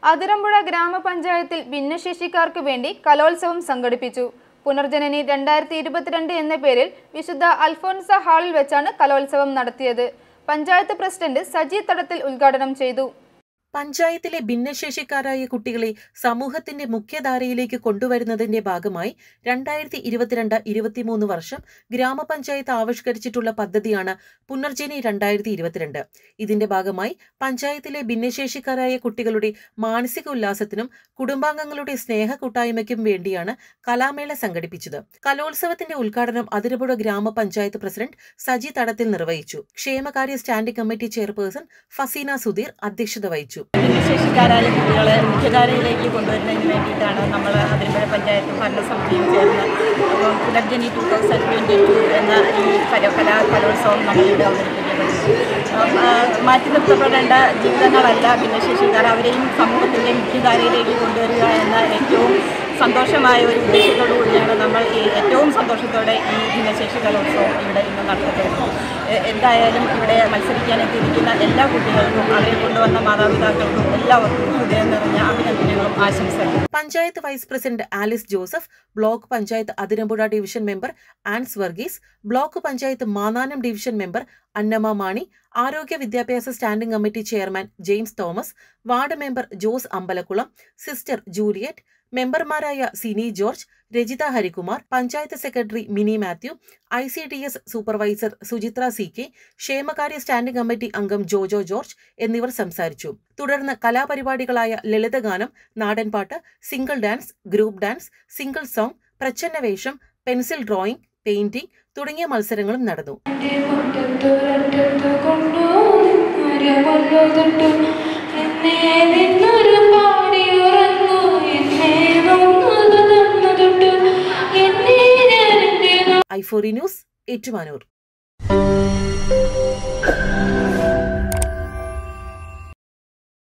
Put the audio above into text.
അതിരമ്പുഴ ഗ്രാമപഞ്ചായത്തിൽ ഭിന്നശേഷിക്കാർക്ക് വേണ്ടി കലോത്സവം സംഘടിപ്പിച്ചു പുനർജനനി രണ്ടായിരത്തി ഇരുപത്തിരണ്ട് എന്ന പേരിൽ വിശുദ്ധ അൽഫോൻസ ഹാളിൽ വെച്ചാണ് കലോത്സവം നടത്തിയത് പഞ്ചായത്ത് പ്രസിഡന്റ് സജി തടത്തിൽ ഉദ്ഘാടനം ചെയ്തു പഞ്ചായത്തിലെ ഭിന്നശേഷിക്കാരായ കുട്ടികളെ സമൂഹത്തിന്റെ മുഖ്യധാരയിലേക്ക് കൊണ്ടുവരുന്നതിന്റെ ഭാഗമായി രണ്ടായിരത്തി ഇരുപത്തിരണ്ട് ഇരുപത്തിമൂന്ന് വർഷം ഗ്രാമപഞ്ചായത്ത് ആവിഷ്കരിച്ചിട്ടുള്ള പദ്ധതിയാണ് പുനർജനി രണ്ടായിരത്തി ഇരുപത്തിരണ്ട് ഇതിന്റെ ഭാഗമായി പഞ്ചായത്തിലെ ഭിന്നശേഷിക്കാരായ കുട്ടികളുടെ മാനസിക ഉല്ലാസത്തിനും കുടുംബാംഗങ്ങളുടെ സ്നേഹ കൂട്ടായ്മയ്ക്കും വേണ്ടിയാണ് കലാമേള സംഘടിപ്പിച്ചത് കലോത്സവത്തിന്റെ ഉദ്ഘാടനം അതിരപ്പുഴ ഗ്രാമപഞ്ചായത്ത് പ്രസിഡന്റ് സജി തടത്തിൽ നിർവഹിച്ചു ക്ഷേമകാര്യ standing committee chairperson Faseena Sudheer അധ്യക്ഷത വഹിച്ചു ഭിന്നശേഷിക്കാരായ കുട്ടികളെ മുഖ്യധാരയിലേക്ക് കൊണ്ടുവരുന്നതിന് വേണ്ടിയിട്ടാണ് നമ്മൾ അതിരമ്പുഴ പഞ്ചായത്ത് ഭരണസമിതിയും ചേർന്ന് അപ്പം Punarjani two thousand twenty two എന്ന ഈ കല കലാ കലോത്സവം നമ്മളിവിടെ അവതരിപ്പിക്കപ്പെടുന്നു അപ്പം, ആ, മാറ്റി നിർത്തപ്പെടേണ്ട ജീവിതങ്ങളല്ല ഭിന്നശേഷിക്കാർ അവരെയും സമൂഹത്തിൻ്റെ മുഖ്യധാരയിലേക്ക് കൊണ്ടുവരിക എന്ന ഏറ്റവും സന്തോഷമായ ഒരു ഉദ്ദേശത്തോടു കൂടിയാണ് നമ്മൾ ഈ ഏറ്റവും സന്തോഷത്തോടെ ഈ ഭിന്നശേഷി കലോത്സവം ഇവിടെ ഇന്ന് നടത്തപ്പെടുന്നു എ- എന്തായാലും ഇവിടെ മത്സരിക്കാൻ എത്തിയിരിക്കുന്ന എല്ലാ കുട്ടികൾക്കും അവരെ കൊണ്ടുവന്ന മാതാപിതാക്കൾക്കും എല്ലാവർക്കും ഹൃദയം നിറഞ്ഞ അഭിനന്ദനങ്ങളും ആശംസകളും panchayat vice president Alice Joseph block panchayat Athirampuzha division member Ans Varghese block panchayat Mannanam division member Annamma Mani ആരോഗ്യ വിദ്യാഭ്യാസ standing committee chairman James Thomas ward member Jose Ambalakkulam sister Juliet മെമ്പർമാരായ Sini George Rajitha Harikumar panchayat secretary Mini Mathew I C D S supervisor Suchithra C K ക്ഷേമകാര്യ സ്റ്റാൻഡിംഗ് കമ്മിറ്റി അംഗം ജോജോ ജോർജ് എന്നിവർ സംസാരിച്ചു തുടർന്ന് കലാപരിപാടികളായ ലളിതഗാനം നാടൻപാട്ട് single dance group dance single song പ്രച്ഛന്ന വേഷം പെൻസിൽ ഡ്രോയിംഗ് പെയിന്റിംഗ് തുടങ്ങിയ മത്സരങ്ങളും നടന്നു എന്റെ മുറ്റത്തൊരറ്റത്ത് കൊണ്ടുവന്നൊരു തൊട്ടു എന്നെ നിന്നൊരു പാടി ഉറങ്ങൂ എന്നെ വന്നത് തന്നു തൊട്ടു എന്നെ ഞാൻ എന്റെ ഐഫോറി ന്യൂസ് ഏറ്റുമാനൂർ